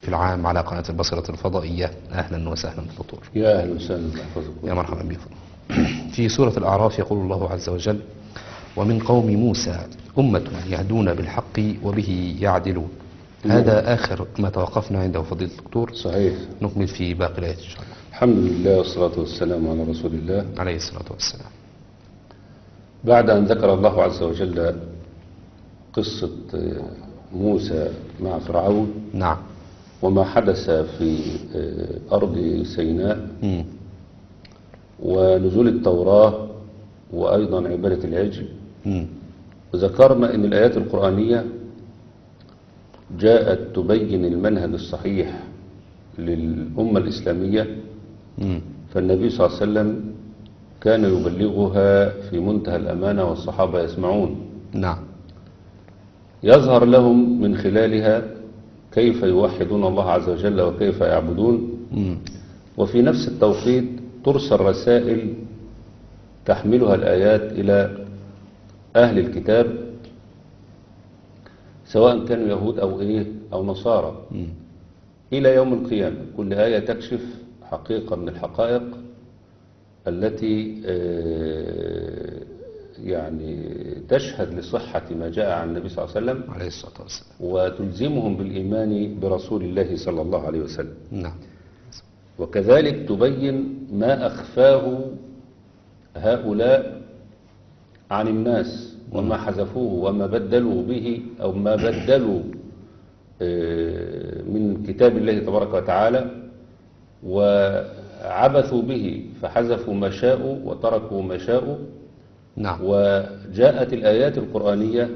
العام على قناة البصرة الفضائية أهلا وسهلا دكتور يا أهلا وسهلا بحفظكم يا مرحبا بكم في سورة الأعراف يقول الله عز وجل ومن قوم موسى أمة يهدون بالحق وبه يعدلون هذا آخر ما توقفنا عنده فضيلة الدكتور صحيح نكمل في باقي الآيات إن شاء الله الحمد لله والصلاة والسلام على رسول الله عليه الصلاة والسلام بعد أن ذكر الله عز وجل قصة موسى مع فرعون نعم وما حدث في أرض سيناء مم. ونزول التوراة وأيضا عبادة العجل مم. وذكرنا أن الآيات القرآنية جاءت تبين المنهج الصحيح للأمة الإسلامية مم. فالنبي صلى الله عليه وسلم كان يبلغها في منتهى الأمانة والصحابة يسمعون نعم يظهر لهم من خلالها كيف يوحدون الله عز وجل وكيف يعبدون مم. وفي نفس التوقيت ترسل رسائل تحملها الآيات إلى أهل الكتاب سواء كانوا يهود أو إيه أو نصارى مم. إلى يوم القيامة كل آية تكشف حقيقة من الحقائق التي آه، يعني تشهد لصحة ما جاء عن النبي صلى الله عليه وسلم عليه الصلاة والسلام وتلزمهم بالإيمان برسول الله صلى الله عليه وسلم نعم وكذلك تبين ما أخفاه هؤلاء عن الناس وما حذفوه وما بدلوا به أو ما بدلوا آه، من كتاب الله تبارك وتعالى وعبثوا به فحذفوا ما شاءوا وتركوا ما شاءوا نعم وجاءت الآيات القرآنية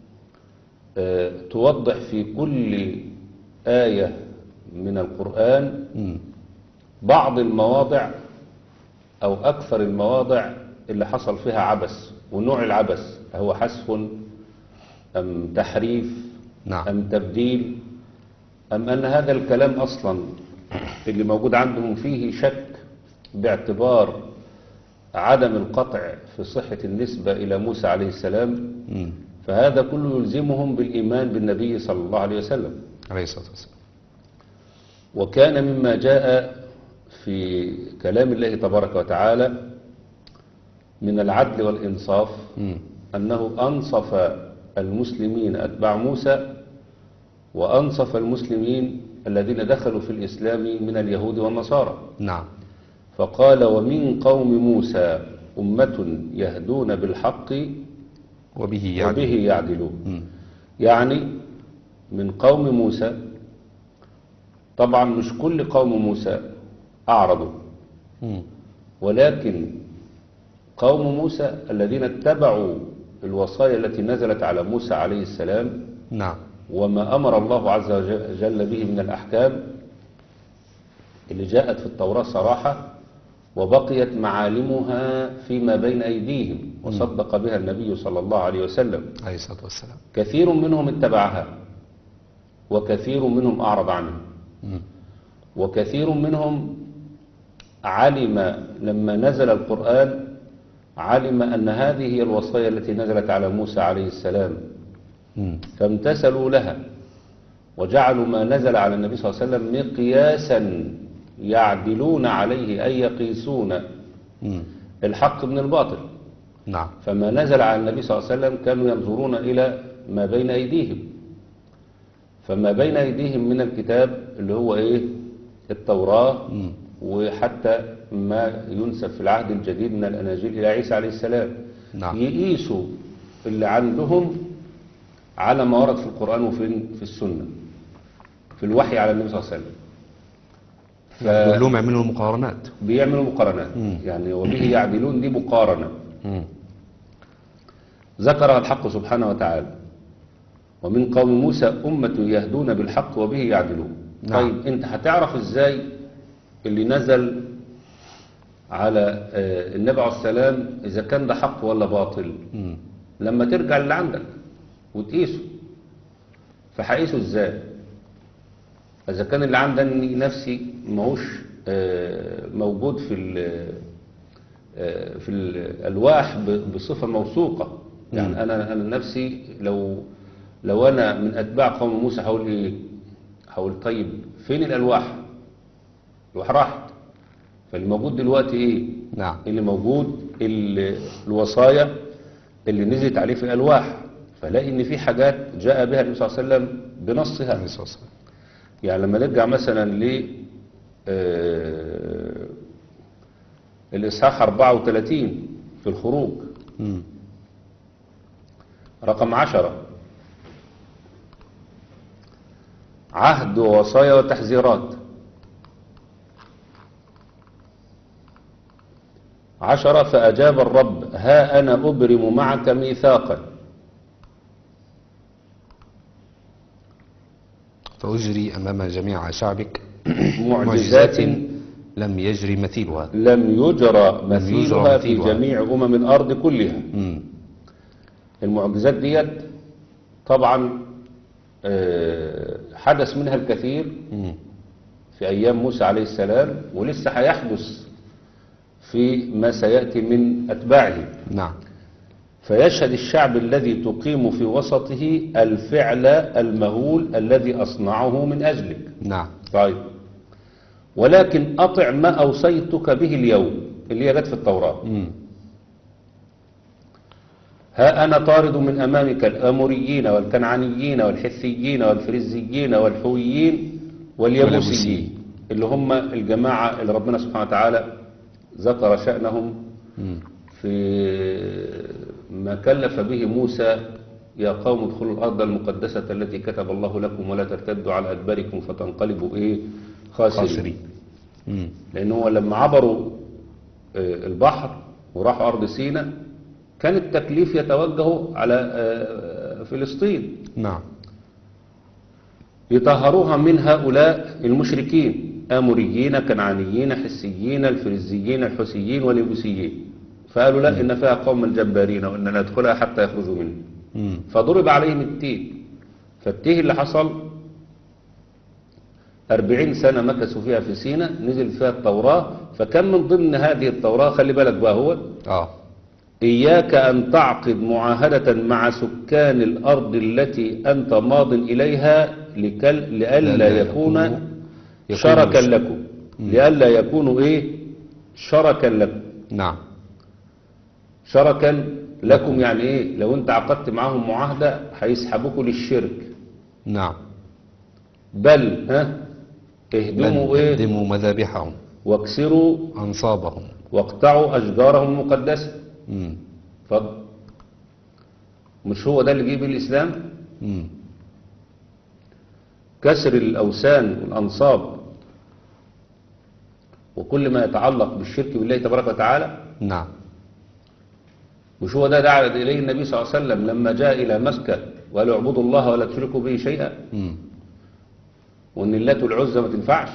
آه، توضح في كل آية من القرآن مم. بعض المواضع أو أكثر المواضع اللي حصل فيها عبث ونوع العبث هو حذف أم تحريف نعم أم تبديل أم أن هذا الكلام أصلا اللي موجود عندهم فيه شك باعتبار عدم القطع في صحة النسبة إلى موسى عليه السلام مم. فهذا كله يلزمهم بالإيمان بالنبي صلى الله عليه وسلم عليه الصلاة والسلام وكان مما جاء في كلام الله تبارك وتعالى من العدل والإنصاف مم. أنه أنصف المسلمين أتباع موسى وأنصف المسلمين الذين دخلوا في الإسلام من اليهود والنصارى نعم فقال ومن قوم موسى أمة يهدون بالحق وبه يعني وبه يعدلون مم. يعني من قوم موسى طبعا مش كل قوم موسى أعرضوا مم. ولكن قوم موسى الذين اتبعوا الوصايا التي نزلت على موسى عليه السلام نعم وما أمر الله عز وجل به من الأحكام اللي جاءت في التوراة صراحة وبقيت معالمها فيما بين أيديهم وصدق بها النبي صلى الله عليه وسلم عليه الصلاة والسلام كثير منهم اتبعها وكثير منهم أعرض عنها مم. وكثير منهم علم لما نزل القرآن علم أن هذه هي الوصايا التي نزلت على موسى عليه السلام مم. فامتثلوا لها وجعلوا ما نزل على النبي صلى الله عليه وسلم مقياسا يعدلون عليه أي يقيسون مم. الحق من الباطل نعم فما نزل على النبي صلى الله عليه وسلم كانوا ينظرون إلى ما بين أيديهم فما بين أيديهم من الكتاب اللي هو إيه التوراة مم. وحتى ما ينسب في العهد الجديد من الأناجيل إلى عيسى عليه السلام نعم. يقيسوا اللي عندهم على ما ورد في القرآن وفي في السنة في الوحي على النبي صلى الله عليه وسلم كلهم يعملوا مقارنات فبيعملوا مقارنات مم. يعني وبه يعدلون دي مقارنة مم. ذكرها الحق سبحانه وتعالى ومن قوم موسى أمة يهدون بالحق وبه يعدلون نعم. طيب انت هتعرف ازاي اللي نزل على آه، النبي عليه السلام اذا كان ده حق ولا باطل مم. لما ترجع اللي عندك وتقيسه فهقيسه ازاي اذا كان اللي عندي نفسي ماهوش آه، موجود في ال- آه، في الالواح ب- بصفه موثوقه يعني انا انا نفسي لو لو انا من اتباع قوم موسى هقول ايه هقول طيب فين الألواح الألواح راحت فاللي موجود دلوقتي إيه نعم اللي موجود ال- الوصايا اللي نزلت عليه في الألواح فلاقي إن في حاجات جاء بها النبي صلى الله عليه وسلم بنصها عليه الصلاة والسلام. يعني لما نرجع مثلا ل آه، الإصحاح 34 في الخروج مم. رقم عشرة عهد ووصايا وتحذيرات عشرة فأجاب الرب ها أنا أبرم معك ميثاقا فأجري أمام جميع شعبك معجزات لم يجري مثيلها لم يجرى مثيلها في مثيلها. جميع أمم الأرض كلها مم. المعجزات ديت طبعا آه، حدث منها الكثير مم. في أيام موسى عليه السلام ولسه هيحدث في ما سيأتي من أتباعه نعم فيشهد الشعب الذي تقيم في وسطه الفعل المهول الذي أصنعه من أجلك نعم طيب ولكن أطع ما أوصيتك به اليوم اللي هي جت في التوراة مم. ها أنا طارد من أمامك الأموريين والكنعانيين والحثيين والفريزيين والحويين واليبوسيين واليبوسيين. اللي هم الجماعة اللي ربنا سبحانه وتعالى ذكر شأنهم مم. في ما كلف به موسى يا قوم ادخلوا الأرض المقدسة التي كتب الله لكم ولا ترتدوا على أدباركم فتنقلبوا إيه خاسرين خاسرين مم. لأن هو لما عبروا آه، البحر وراحوا أرض سيناء كان التكليف يتوجه على آه، فلسطين نعم يطهروها من هؤلاء المشركين آموريين كنعانيين حسيين الفريزيين الحسيين واليبوسيين فقالوا لا إن فيها قوم الجبارين وإن ندخلها حتى يخرجوا منها مم. فضرب عليهم التيه فالتيه اللي حصل أربعين سنة مكثوا فيها في سيناء نزل فيها التوراة فكان من ضمن هذه التوراة خلي بالك بقى هو آه إياك أن تعقد معاهدة مع سكان الأرض التي أنت ماض إليها لكل لئلا لئلا يكون يكونوا- شركا يكونوا- لكم لئلا يكونوا إيه شركا لكم نعم شركا لكم يعني إيه لو أنت عقدت معاهم معاهدة هيسحبوكوا للشرك نعم بل ها اهدموا بل إيه قدموا مذابحهم واكسروا أنصابهم واقطعوا أشجارهم المقدسة مم. اتفضل مش هو ده اللي جه بيه الإسلام مم. كسر الأوثان والأنصاب وكل ما يتعلق بالشرك بالله تبارك وتعالى نعم مش هو ده دعا إليه النبي صلى الله عليه وسلم لما جاء إلى مكة وقالوا اعبدوا الله ولا تشركوا به شيئا مم. وإن اللات والعزى ما تنفعش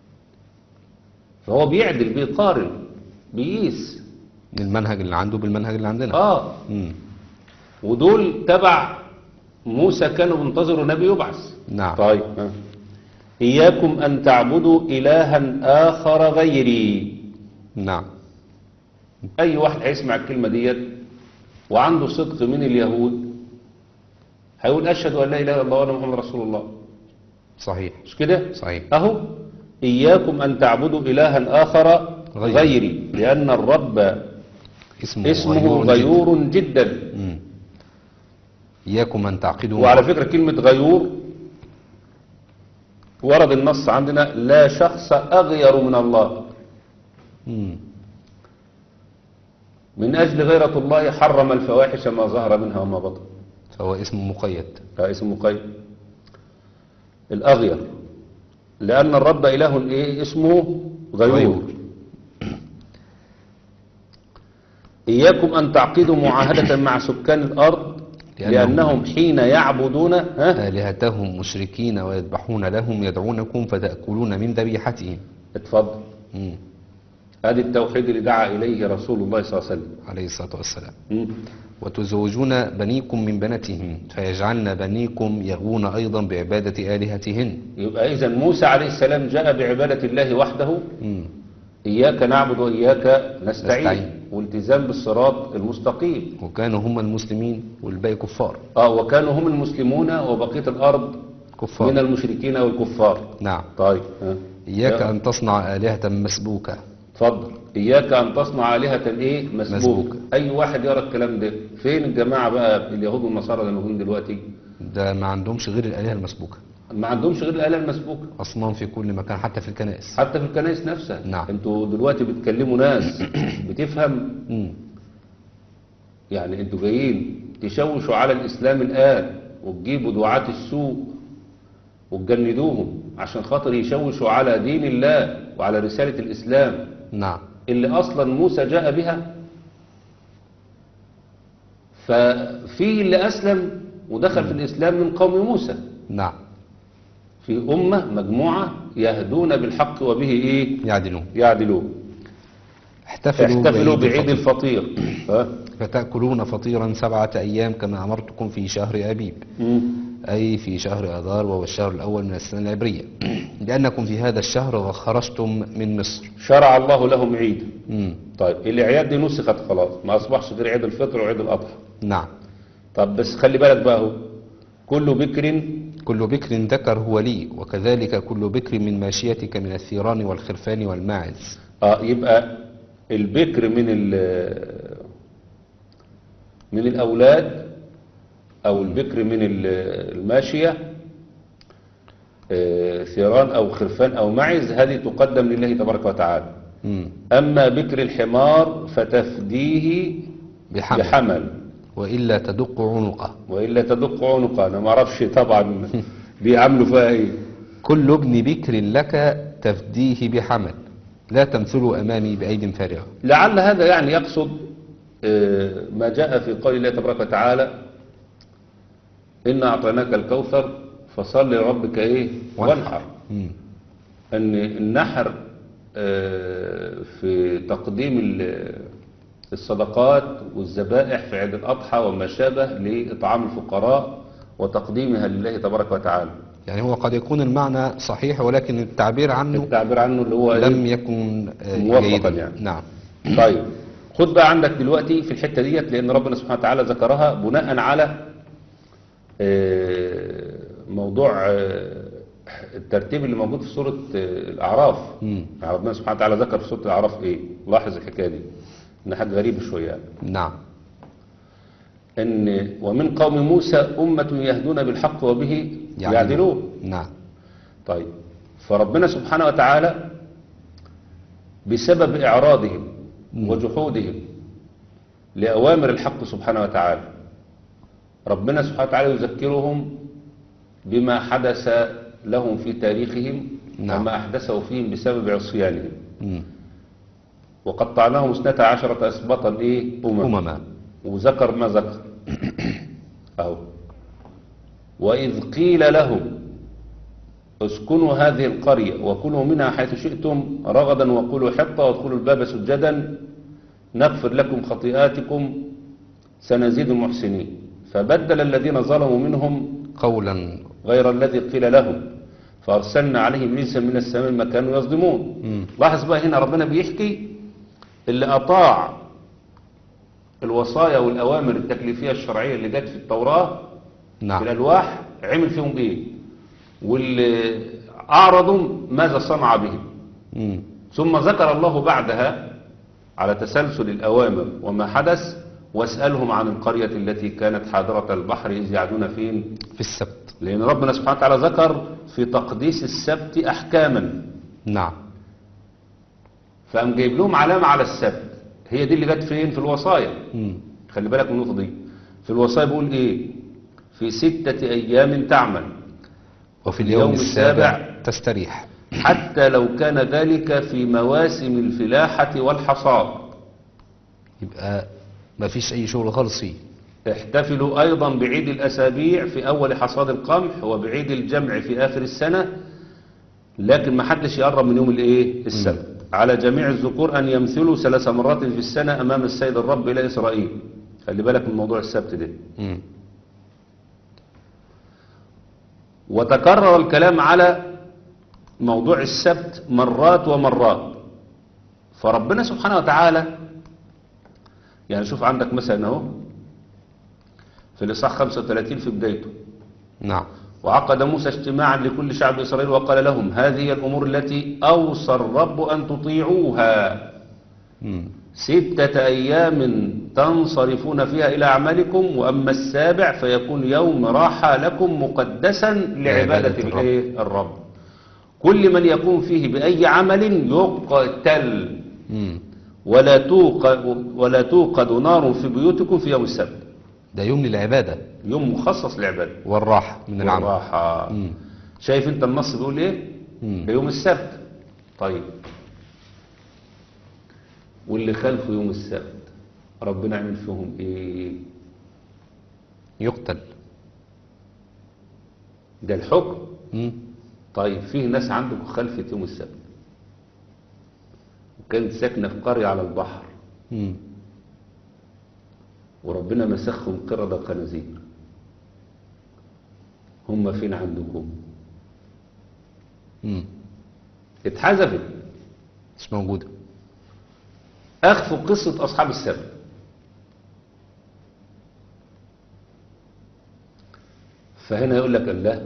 فهو بيعدل بيقارن بيقيس المنهج اللي عنده بالمنهج اللي عندنا آه مم. ودول تبع موسى كانوا بينتظروا نبي يبعث نعم طيب ها. إياكم أن تعبدوا إلها آخر غيري نعم أي واحد هيسمع الكلمة ديت وعنده صدق من اليهود هيقول أشهد أن لا إله إلا الله وأنا محمد رسول الله صحيح مش كده؟ صحيح أهو إياكم أن تعبدوا إلها آخر غيري. غيري لأن الرب اسمه, اسمه جدا. غيور جدا مم. إياكم أن تعقدوا وعلى فكرة كلمة غيور ورد النص عندنا لا شخص أغير من الله مم. من أجل غيرة الله حرم الفواحش ما ظهر منها وما بطن فهو اسم مقيد ده اسم مقيد الأغير لأن الرب إله إيه اسمه غيور غيور. إياكم أن تعقدوا معاهدة مع سكان الأرض لأنهم- لأنهم حين يعبدون ها آلهتهم مشركين ويذبحون لهم يدعونكم فتأكلون من ذبيحتهم اتفضل مم. هذا التوحيد اللي دعا إليه رسول الله صلى الله عليه وسلم عليه الصلاة والسلام مم. وتزوجون بنيكم من بناتهم فيجعلن بنيكم يغوون أيضا بعبادة آلهتهن يبقى إذا موسى عليه السلام جاء بعبادة الله وحده مم. إياك نعبد وإياك نستعين, نستعين. والتزام بالصراط المستقيم وكانوا هم المسلمين والباقي كفار اه وكانوا هم المسلمون وبقية الأرض كفار من المشركين والكفار نعم طيب ها. إياك يا- أن تصنع آلهة مسبوكة اتفضل إياك أن تصنع آلهة إيه مسبوك مسبوكة. أي واحد يرى الكلام ده فين الجماعة بقى اليهود والنصارى اللي موجودين دلوقتي ده ما عندهمش غير الآلهة المسبوكة ما عندهمش غير الآلهة المسبوكة أصنام في كل مكان حتى في الكنائس حتى في الكنائس نفسها نعم. انتوا دلوقتي بتكلموا ناس بتفهم مم. يعني انتوا جايين تشوشوا على الإسلام الآن وتجيبوا دعاة السوء وتجندوهم عشان خاطر يشوشوا على دين الله وعلى رسالة الإسلام نعم اللي أصلا موسى جاء بها ففي اللي أسلم ودخل في الإسلام من قوم موسى نعم في أمة مجموعة يهدون بالحق وبه إيه يعدلون يعدلون احتفلوا, احتفلوا بعيد بعيد الفطر الفطير ها؟ فتأكلون فطيرا سبعة أيام كما أمرتكم في شهر أبيب مم. أي في شهر أذار وهو الشهر الأول من السنة العبرية لأنكم في هذا الشهر خرجتم من مصر شرع الله لهم عيد مم. طيب الأعياد دي نسخت خلاص ما أصبحش غير عيد الفطر وعيد الأضحى نعم طب بس خلي بالك بقى هو كل بكر كل بكر ذكر هو لي وكذلك كل بكر من ماشيتك من الثيران والخرفان والماعز اه يبقى البكر من ال- من الأولاد أو البكر من ال- الماشية آه، ثيران أو خرفان أو معز هذه تقدم لله تبارك وتعالى مم. أما بكر الحمار فتفديه بحمل بحمل وإلا تدق عنقه وإلا تدق عنقه أنا ما أعرفش طبعا بيعملوا فيها إيه كل ابن بكر لك تفديه بحمل لا تمثلوا أمامي بأيد فارغة لعل هذا يعني يقصد آه، ما جاء في قول الله تبارك وتعالى إن أعطيناك الكوثر فصل لربك إيه وانحر. وانحر مم. أن النحر آه، في تقديم ال- الصدقات والذبائح في عيد الأضحى وما شابه لإطعام الفقراء وتقديمها لله تبارك وتعالى يعني هو قد يكون المعنى صحيح ولكن التعبير عنه التعبير عنه اللي هو إيه؟ لم يكن آه، موفقاً جيدا يعني. نعم طيب خد بقى عندك دلوقتي في الحتة ديت لأن ربنا سبحانه وتعالى ذكرها بناء على آه، موضوع آه، الترتيب اللي موجود في سورة آه، الأعراف مم. يعني ربنا سبحانه وتعالى ذكر في سورة الأعراف إيه لاحظ الحكاية دي إن حاجة غريبة شوية يعني. نعم إن ومن قوم موسى أمة يهدون بالحق وبه يعدلون نعم طيب فربنا سبحانه وتعالى بسبب إعراضهم وجحودهم لأوامر الحق سبحانه وتعالى ربنا سبحانه وتعالى يذكرهم بما حدث لهم في تاريخهم نعم. وما أحدثه فيهم بسبب عصيانهم مم. وقطعناهم اثنتا عشرة أسباطا إيه أمم أمما وذكر ما ذكر أهو وإذ قيل لهم اسكنوا هذه القرية وكلوا منها حيث شئتم رغدا وقولوا حطة وادخلوا الباب سجدا نغفر لكم خطيئاتكم سنزيد المحسنين فبدل الذين ظلموا منهم قولا غير الذي قيل لهم فأرسلنا عليهم رجسا من السماء ما كانوا يظلمون مم. لاحظ بقى هنا ربنا بيحكي اللي أطاع الوصايا والأوامر التكليفية الشرعية اللي جت في التوراة في نعم الألواح عمل فيهم إيه واللي أعرضوا ماذا صنع بهم مم. ثم ذكر الله بعدها على تسلسل الأوامر وما حدث واسألهم عن القرية التي كانت حاضرة البحر إذ يعدون فين في السبت لأن ربنا سبحانه وتعالى ذكر في تقديس السبت أحكاما نعم فقام جايب لهم علامة على السبت هي دي اللي جت فين في الوصايا مم. خلي بالك من النقطة دي في الوصايا بيقول إيه في ستة أيام تعمل وفي اليوم اليوم السابع السابع تستريح حتى لو كان ذلك في مواسم الفلاحة والحصاد يبقى ما فيش أي شغل خالص فيه احتفلوا أيضا بعيد الأسابيع في أول حصاد القمح وبعيد الجمع في آخر السنة لكن ما حدش يقرب من يوم الايه السبت على جميع الذكور أن يمثلوا ثلاث مرات في السنة أمام السيد الرب إلى إسرائيل خلي بالك من موضوع السبت ده مم. وتكرر الكلام على موضوع السبت مرات ومرات فربنا سبحانه وتعالى يعني شوف عندك مثلا اهو في الإصحاح 35 في بدايته نعم وعقد موسى اجتماعا لكل شعب إسرائيل وقال لهم هذه هي الأمور التي أوصى الرب أن تطيعوها مم. ستة أيام تنصرفون فيها إلى أعمالكم وأما السابع فيكون يوم راحة لكم مقدسا لعبادة لعبادة الرب. الإيه؟ الرب كل من يقوم فيه بأي عمل يقتل مم. ولا توقد, ولا توقد نار في بيوتكم في يوم السبت ده يوم للعبادة يوم مخصص للعبادة والراحة من العمل والراحة مم. شايف انت النص بيقول ايه مم. ده يوم السبت طيب واللي خلفه يوم السبت ربنا عمل فيهم ايه يقتل ده الحكم مم. طيب فيه ناس عندكم خلفة يوم السبت وكانت ساكنة في قرية على البحر مم. وربنا مسخهم قردة خنازير هم فين عندكم مم. اتحذفت مش موجودة اخفوا قصة اصحاب السبت فهنا يقول لك الله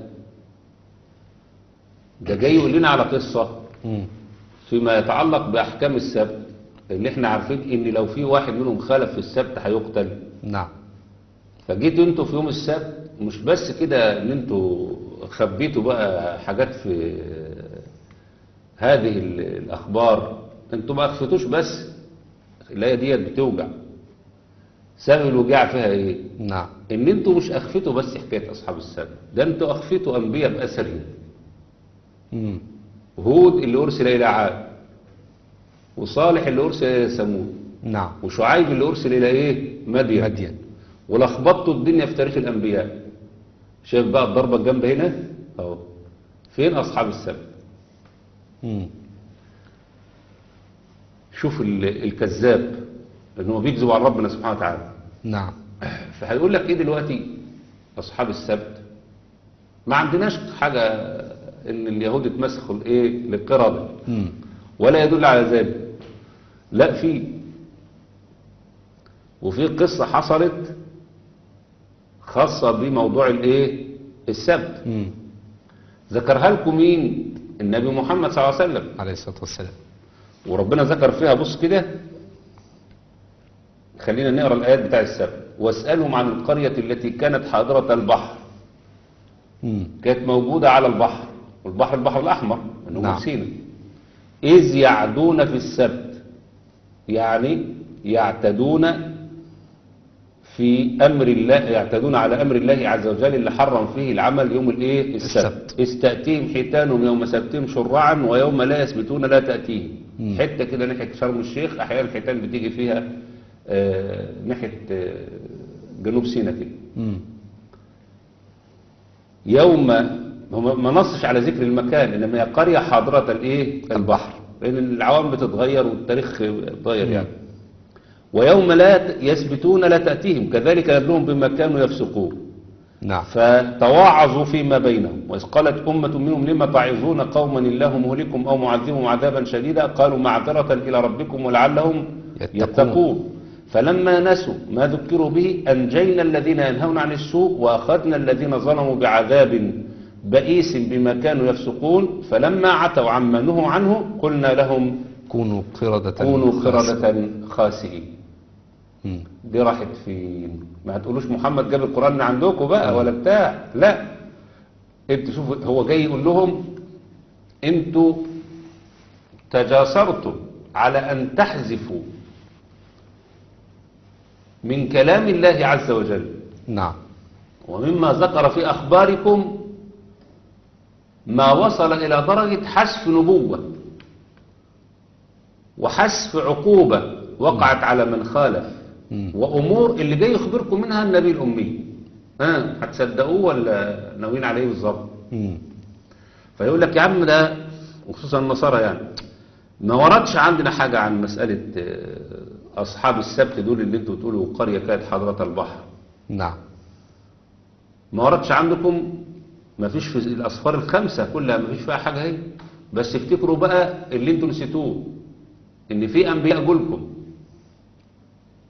ده جاي يقول لنا على قصة مم. فيما يتعلق بأحكام السبت اللي احنا عارفين ان لو في واحد منهم خالف في السبت هيقتل نعم فجيتوا انتوا في يوم السبت مش بس كده ان انتوا خبيتوا بقى حاجات في هذه ال- الاخبار انتوا ما اخفتوش بس الآية ديت بتوجع سبب الوجاع فيها ايه نعم ان انتوا مش اخفتوا بس حكاية اصحاب السبت ده انتوا اخفتوا انبياء بأسرهم مم. هود اللي ارسل الى عاد وصالح اللي ارسل الى ثمود نعم وشعيب اللي ارسل الى ايه مدين مدين ولخبطتوا الدنيا في تاريخ الانبياء شايف بقى الضربه الجامده هنا اهو فين اصحاب السبت مم. شوف ال- الكذاب ان هو بيكذب على ربنا سبحانه وتعالى نعم فهيقول لك ايه دلوقتي اصحاب السبت ما عندناش حاجه ان اليهود اتمسخوا الايه للقرده مم. ولا يدل على ذلك لا في وفي قصة حصلت خاصة بموضوع الايه السبت مم. ذكرها لكم مين النبي محمد صلى الله عليه وسلم عليه الصلاة والسلام وربنا ذكر فيها بص كده خلينا نقرا الايات بتاع السبت واسالهم عن القريه التي كانت حاضره البحر مم. كانت موجوده على البحر والبحر البحر الاحمر اللي هو نعم. سينا اذ يعدون في السبت يعني يعتدون في امر الله يعتدون على امر الله عز وجل اللي حرم فيه العمل يوم الايه السبت السبت. استاتيهم حيتانهم يوم سبتهم شرعا ويوم لا يثبتون لا تاتيهم مم. حته كده ناحيه شرم الشيخ احيانا الحيتان بتيجي فيها آه، ناحيه آه، جنوب سيناء كده مم. يوم هو ما- ما نصش على ذكر المكان انما هي قريه حاضره الايه البحر لان العوام بتتغير والتاريخ بيتغير يعني ويوم لا ت- يثبتون لا تاتيهم كذلك نبلوهم بما كانوا يفسقون نعم فتواعظوا فيما بينهم وإذ قالت أمة منهم لما تعظون قوما الله مهلكم أو معذبهم عذابا شديدا قالوا معذرة إلى ربكم ولعلهم يتقون. يتقون فلما نسوا ما ذكروا به أنجينا الذين ينهون عن السوء وأخذنا الذين ظلموا بعذاب بئيس بما كانوا يفسقون فلما عتوا عما نهوا عنه قلنا لهم كونوا قردة كونوا خاسئة. قردة خاسئين مم. دي راحت فين ما هتقولوش محمد جاب القرآن من عندكم بقى ولا بتاع لا انت شوفوا هو جاي يقول لهم انتوا تجاسرتم على ان تحذفوا من كلام الله عز وجل نعم ومما ذكر في أخباركم ما وصل إلى درجة حذف نبوة وحذف عقوبة وقعت على من خالف مم. وأمور اللي جاي يخبركم منها النبي الأمي ها هتصدقوه ولا ناويين عليه بالظبط مم. فيقول لك يا عم ده وخصوصا النصارى يعني ما وردش عندنا حاجة عن مسألة آه، أصحاب السبت دول اللي انتوا تقولوا قرية كانت حضرة البحر نعم ما وردش عندكم ما فيش في الأصفار الخمسة كلها ما فيش فيها حاجة هي بس افتكروا بقى اللي انتوا نسيتوه ان في انبياء جولكم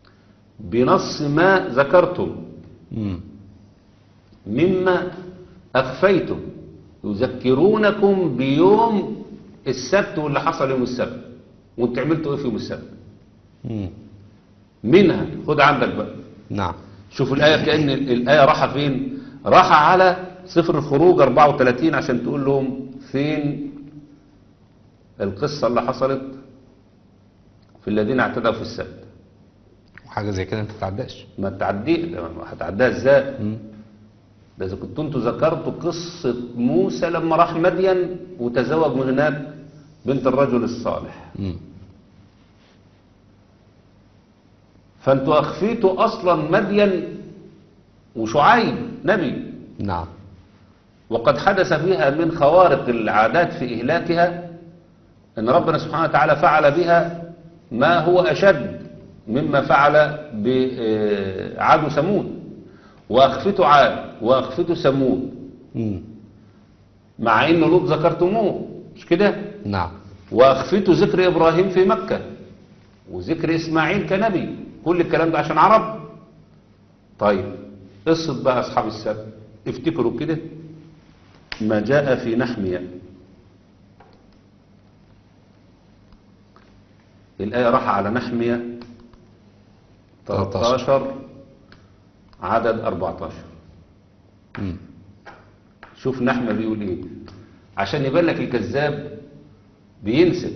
بنص ما ذكرتم مم. مما أخفيتم يذكرونكم بيوم السبت واللي حصل يوم السبت وانتوا عملتوا ايه في يوم السبت مم. منها خد عندك بقى نعم شوف الآية كأن ال- الآية راحة فين راحة على سفر الخروج 34 عشان تقول لهم فين القصة اللي حصلت في الذين اعتدوا في السبت وحاجة زي كده انت تتعداش ما تعدي ما هتعديها ازاي مم. ده اذا كنتوا انتوا ذكرتوا قصة موسى لما راح مدين وتزوج من هناك بنت الرجل الصالح مم. فانتوا اخفيتوا اصلا مدين وشعيب نبي نعم وقد حدث فيها من خوارق العادات في إهلاكها أن ربنا سبحانه وتعالى فعل بها ما هو أشد مما فعل بعاد ثمود وأخفته عاد وأخفته ثمود مم. مع أن لوط ذكرتموه مش كده نعم وأخفته ذكر إبراهيم في مكة وذكر إسماعيل كنبي كل الكلام ده عشان عرب طيب قصة بقى أصحاب السبت افتكروا كده ما جاء في نحمية الآية راح على نحمية 13 عدد 14 مم. شوف نحمة بيقول ايه عشان يبان لك الكذاب بينسب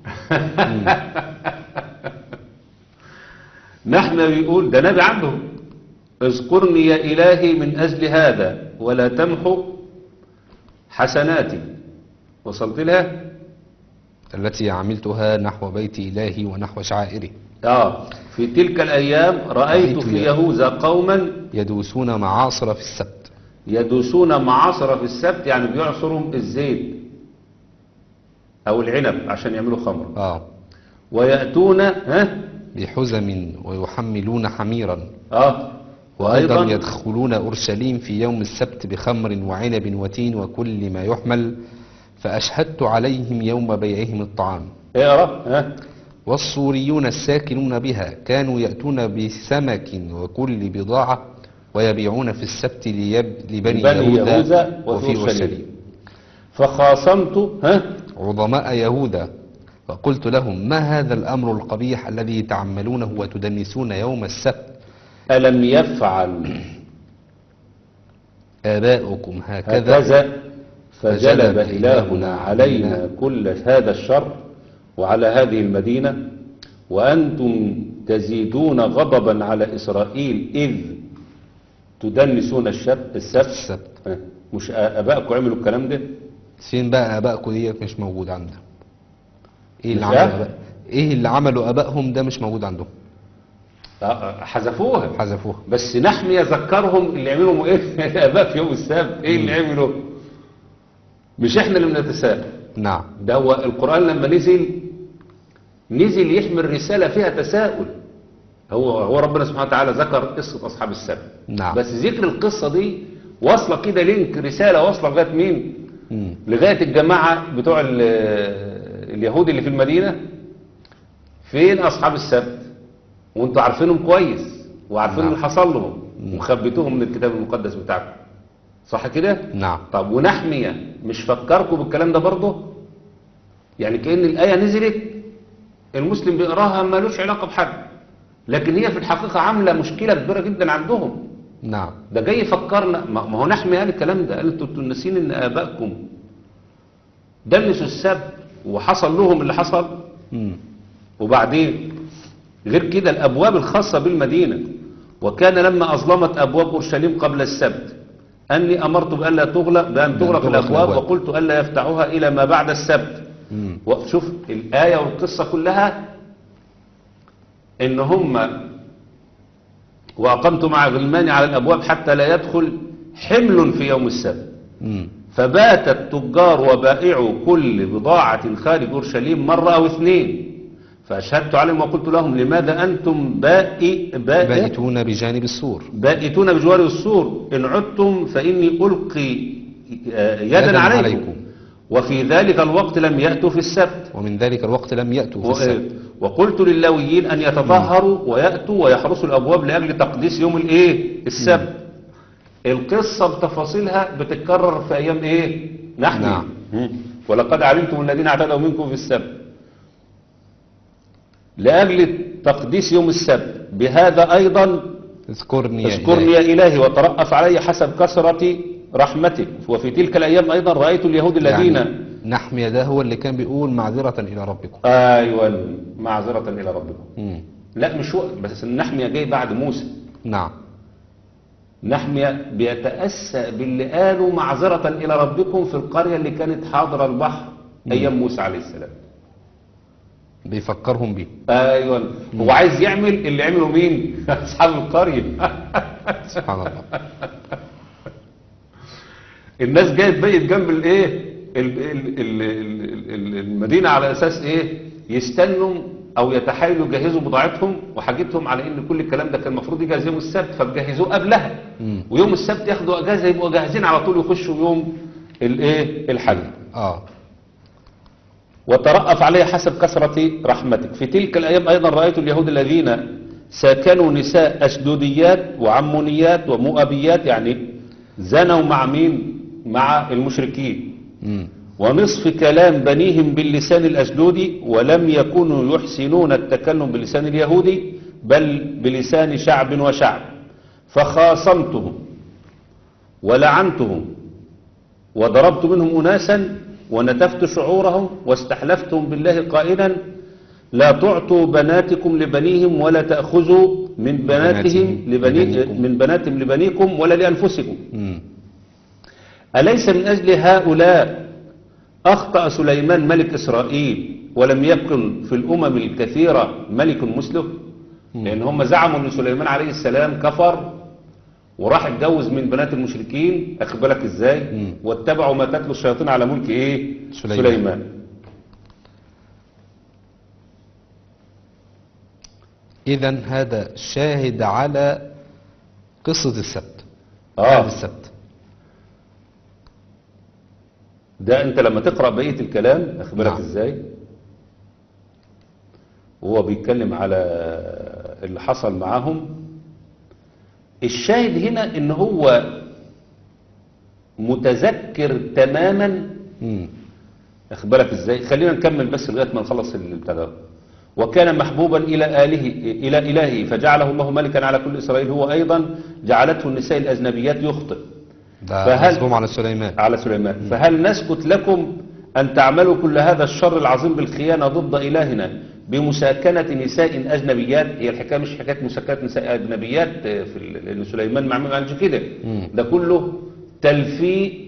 نحمة بيقول ده نبي عندهم اذكرني يا إلهي من أجل هذا ولا تمحو حسناتي وصلت لها التي عملتها نحو بيت إلهي ونحو شعائره آه في تلك الأيام رأيت رأيت في يا- يهوذا قوما يدوسون معاصر في السبت يدوسون معاصر في السبت يعني بيعصروا الزيت أو العنب عشان يعملوا خمر آه ويأتون ها بحزم ويحملون حميرا اه وأيضا وأيضا يدخلون أورشليم في يوم السبت بخمر وعنب وتين وكل ما يحمل فأشهدت عليهم يوم بيعهم الطعام اقرا ها والصوريون الساكنون بها كانوا يأتون بسمك وكل بضاعة ويبيعون في السبت ليب لبني بني يهوذا يهوذا وفي وفي أورشليم أورشليم فخاصمت ها عظماء يهوذا فقلت لهم ما هذا الأمر القبيح الذي تعملونه وتدنسون يوم السبت ألم يفعل آباؤكم هكذا هكذا فجلب فجلب إلهنا علينا كل هذا الشر وعلى هذه المدينة وأنتم تزيدون غضبا على إسرائيل إذ تدنسون الشب السبت السبت ها، مش آبائكم عملوا الكلام ده فين بقى آبائكم ديت مش موجود عندهم ايه اللي مش عملوا عارف. آباء ايه اللي عملوا آبائهم ده مش موجود عندهم آه، حذفوها حذفوها بس نحمي يذكرهم اللي عملوا ايه الاباء في يوم السبت ايه اللي عملوا مش احنا اللي بنتساءل نعم ده هو القرآن لما نزل نزل يحمل رسالة فيها تساؤل هو هو ربنا سبحانه وتعالى ذكر قصة أصحاب السبت نعم. بس ذكر القصة دي واصلة كده لينك رسالة واصلة لغاية مين؟ مم. لغاية الجماعة بتوع ال- اليهود اللي في المدينة فين أصحاب السبت وانتوا عارفينهم كويس وعارفين نعم. اللي حصل لهم وخبيتوهم من الكتاب المقدس بتاعكم صح كده؟ نعم طب ونحمية مش فكركم بالكلام ده برضه يعني كأن الآية نزلت المسلم بيقراها مالوش علاقة بحد لكن هي في الحقيقة عاملة مشكلة كبيرة جدا عندهم نعم ده جاي يفكرنا ما ما هو نحمي قال الكلام ده قال انتوا انتوا ناسين ان ابائكم دنسوا السبت وحصل لهم اللي حصل مم. وبعدين غير كده الابواب الخاصة بالمدينة وكان لما اظلمت ابواب اورشليم قبل السبت اني امرت بألا تغلق بان تغلق تغلق الابواب الأبواب. وقلت الا يفتحوها الى ما بعد السبت مم. وشوف الآية والقصة كلها إن هم وأقمت مع غلمان على الأبواب حتى لا يدخل حمل في يوم السبت مم. فبات التجار وبائعوا كل بضاعة خارج أورشليم مرة أو اثنين فأشهدت عليهم وقلت لهم لماذا أنتم بائي بائع بائتون بجانب السور بائتون بجوار السور إن عدتم فإني ألقي آه، يدا, يداً عليكم. عليكم. وفي ذلك الوقت لم يأتوا في السبت ومن ذلك الوقت لم يأتوا في و- السبت وقلت للويين أن يتطهروا ويأتوا ويحرسوا الأبواب لأجل تقديس يوم الإيه السبت القصة بتفاصيلها بتتكرر في أيام إيه؟ نحن نعم. ولقد علمتم الذين اعتدوا منكم في السبت لأجل تقديس يوم السبت بهذا أيضا اذكرني يا اذكرني إلهي. يا إلهي وترأف علي حسب كثرة رحمتك وفي تلك الأيام أيضا رأيت اليهود الذين يعني نحمي ده هو اللي كان بيقول معذرة إلى ربكم أيوة معذرة إلى ربكم مم. لا مش هو بس النحمية جاي بعد موسى نعم نحمية بيتأسى باللي قالوا معذرة إلى ربكم في القرية اللي كانت حاضرة البحر أيام موسى عليه السلام بيفكرهم بيه أيوة هو عايز يعمل اللي عمله مين أصحاب القرية سبحان الله الناس جاية تبيت جنب الايه ال- ال- ال- ال- ال- المدينة على أساس إيه يستنوا أو يتحايلوا يجهزوا بضاعتهم وحاجتهم على إن كل الكلام ده كان المفروض يجهز يوم السبت فبجهزوه قبلها مم. ويوم السبت ياخدوا أجازة يبقوا جاهزين على طول يخشوا يوم الإيه الحج آه وترأف عليه حسب كثرة رحمتك في تلك الأيام أيضا رأيت اليهود الذين ساكنوا نساء أشدوديات وعمونيات ومؤبيات يعني زنوا مع مين مع المشركين مم. ونصف كلام بنيهم باللسان الأشدودي ولم يكونوا يحسنون التكلم باللسان اليهودي بل بلسان شعب وشعب فخاصمتهم ولعنتهم وضربت منهم أناسا ونتفت شعورهم واستحلفتهم بالله قائلا لا تعطوا بناتكم لبنيهم ولا تأخذوا من بناتهم بناتهم لبني لبنيكم. من بناتهم لبنيكم ولا لأنفسكم مم. أليس من أجل هؤلاء أخطأ سليمان ملك إسرائيل ولم يكن في الأمم الكثيرة ملك مسلم لأن هم زعموا أن سليمان عليه السلام كفر وراح اتجوز من بنات المشركين أخد بالك إزاي مم. واتبعوا ما تتلو الشياطين على ملك إيه سليمان. سليمان إذا هذا شاهد على قصة السبت آه. هذا السبت ده انت لما تقرأ بقية الكلام اخد بالك نعم. ازاي وهو بيتكلم على اللي حصل معاهم الشاهد هنا ان هو متذكر تماما مم. اخد بالك ازاي خلينا نكمل بس لغايه ما نخلص الابتداء وكان محبوبا الى اله الى الهه فجعله الله ملكا على كل اسرائيل هو ايضا جعلته النساء الاجنبيات يخطئ ده فهل- مظلوم على سليمان على سليمان فهل نسكت لكم أن تعملوا كل هذا الشر العظيم بالخيانة ضد إلهنا بمساكنة نساء أجنبيات هي الحكاية مش حكاية مساكنة نساء أجنبيات آه، في ال- لأن سليمان ما عملش كده مم. ده كله تلفيق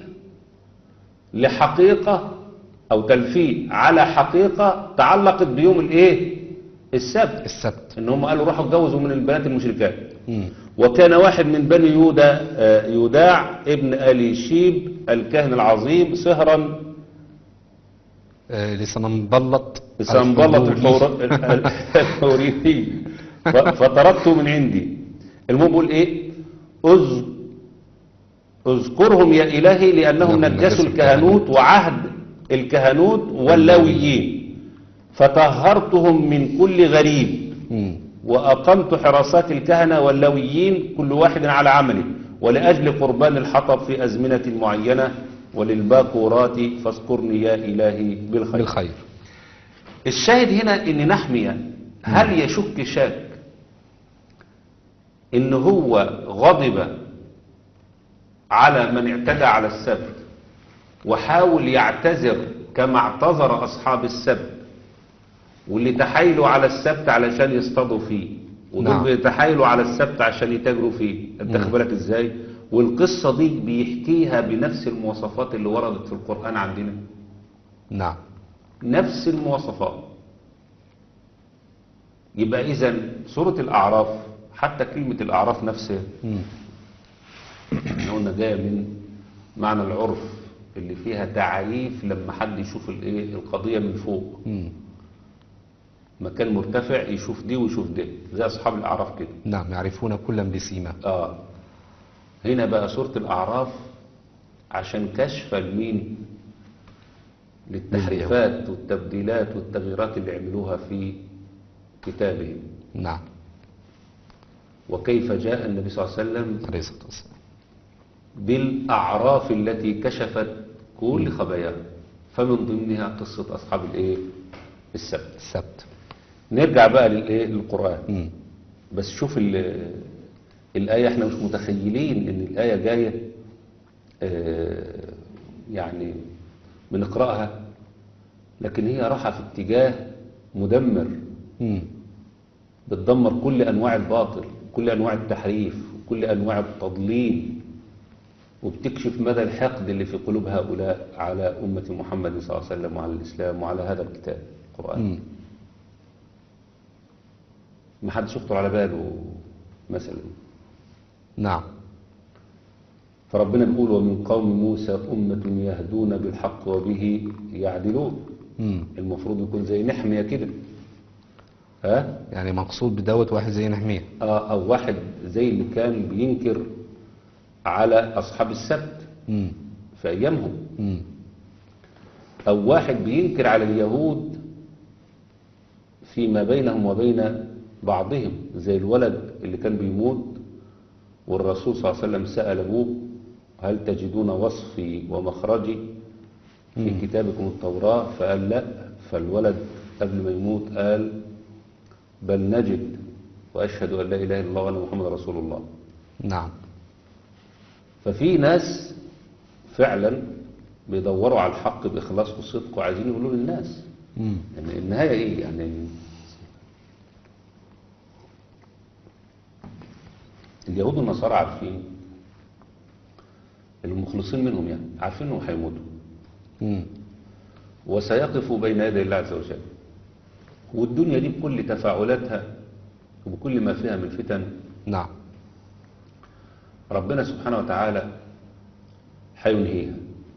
لحقيقة أو تلفيق على حقيقة تعلقت بيوم الإيه السبت السبت إن هم قالوا روحوا اتجوزوا من البنات المشركات مم. وكان واحد من بني يودا آه، يوداع ابن ألي شيب الكاهن العظيم سهرا آه لسننبلط سنبلط الحضوري. الحور- الحوريين ف- فطردته من عندي المهم بيقول ايه أذ اذكرهم يا إلهي لأنهم إنهم نجسوا نجسوا الكهنوت الكهنوت. وعهد الكهنوت واللاويين فطهرتهم من كل غريب مم. وأقمت حراسات الكهنة واللويين كل واحد على عمله ولأجل قربان الحطب في أزمنة معينة وللباكورات فاذكرني يا إلهي بالخير بالخير الشاهد هنا ان نحمية هل يشك شاك ان هو غضب على من اعتدى على السبت وحاول يعتذر كما اعتذر اصحاب السبت واللي تحايلوا على السبت علشان يصطادوا فيه ودول نعم. بيتحايلوا على السبت عشان يتاجروا فيه انت مم. خد بالك ازاي والقصة دي بيحكيها بنفس المواصفات اللي وردت في القرآن عندنا نعم نفس المواصفات يبقى إذا سورة الأعراف حتى كلمة الأعراف نفسها مم. احنا قلنا جاية من معنى العرف اللي فيها تعريف لما حد يشوف الايه القضية من فوق مم. مكان مرتفع يشوف دي ويشوف ده زي أصحاب الأعراف كده نعم يعرفون كلا بسيمة آه هنا بقى سورة الأعراف عشان كشف المين للتحريفات والتبديلات والتغييرات اللي عملوها في كتابهم نعم وكيف جاء النبي صلى الله عليه وسلم عليه الصلاة والسلام بالأعراف التي كشفت كل خباياها فمن ضمنها قصة أصحاب الإيه؟ السبت السبت نرجع بقى للإيه؟ للقرآن مم. بس شوف ال- الآية احنا مش متخيلين ان الآية جاية آه، يعني بنقرأها لكن هي رايحة في اتجاه مدمر مم. بتدمر كل أنواع الباطل كل أنواع التحريف كل أنواع التضليل وبتكشف مدى الحقد اللي في قلوب هؤلاء على أمة محمد صلى الله عليه وسلم وعلى الإسلام وعلى هذا الكتاب القرآن مم. ما حدش يخطر على باله مثلا نعم فربنا بيقول ومن قوم موسى أمة يهدون بالحق وبه يعدلون مم. المفروض يكون زي نحمية كده ها يعني مقصود بدوت واحد زي نحمية آه، أو واحد زي اللي كان بينكر على أصحاب السبت مم. في أيامهم مم. أو واحد بينكر على اليهود فيما بينهم وبين بعضهم زي الولد اللي كان بيموت والرسول صلى الله عليه وسلم سأل أبوه هل تجدون وصفي ومخرجي في كتابكم التوراة فقال لا فالولد قبل ما يموت قال بل نجد وأشهد أن لا إله إلا الله وأن محمد رسول الله نعم ففي ناس فعلا بيدوروا على الحق بإخلاص وصدق وعايزين يقولوا للناس مم. يعني النهاية إيه يعني اليهود والنصارى عارفين المخلصين منهم يعني عارفين انهم هيموتوا مم. وسيقفوا بين يدي الله عز وجل والدنيا دي بكل تفاعلاتها وبكل ما فيها من فتن نعم ربنا سبحانه وتعالى هينهيها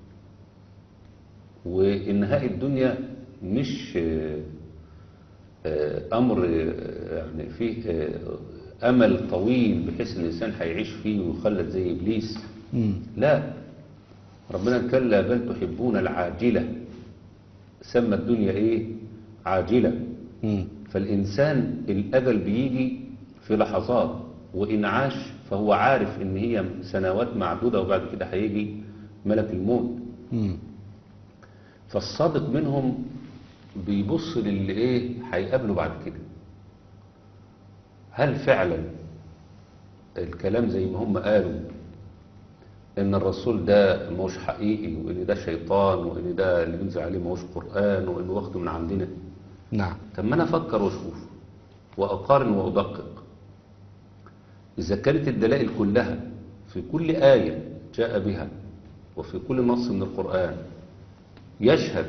وإنهاء الدنيا مش آه، آه، أمر آه، يعني فيه آه، أمل طويل بحيث إن الإنسان هيعيش فيه ويخلد زي إبليس مم. لا ربنا كلا بل تحبون العاجلة سمى الدنيا إيه عاجلة مم. فالإنسان الأجل بيجي في لحظات وإن عاش فهو عارف إن هي سنوات معدودة وبعد كده هيجي ملك الموت مم. فالصادق منهم بيبص للي إيه هيقابله بعد كده هل فعلا الكلام زي ما هم قالوا إن الرسول ده مش حقيقي وإن ده شيطان وإن ده اللي بينزل عليه ماهوش قرآن وإنه واخده من عندنا نعم طب ما انا افكر واشوف واقارن وادقق اذا كانت الدلائل كلها في كل ايه جاء بها وفي كل نص من القران يشهد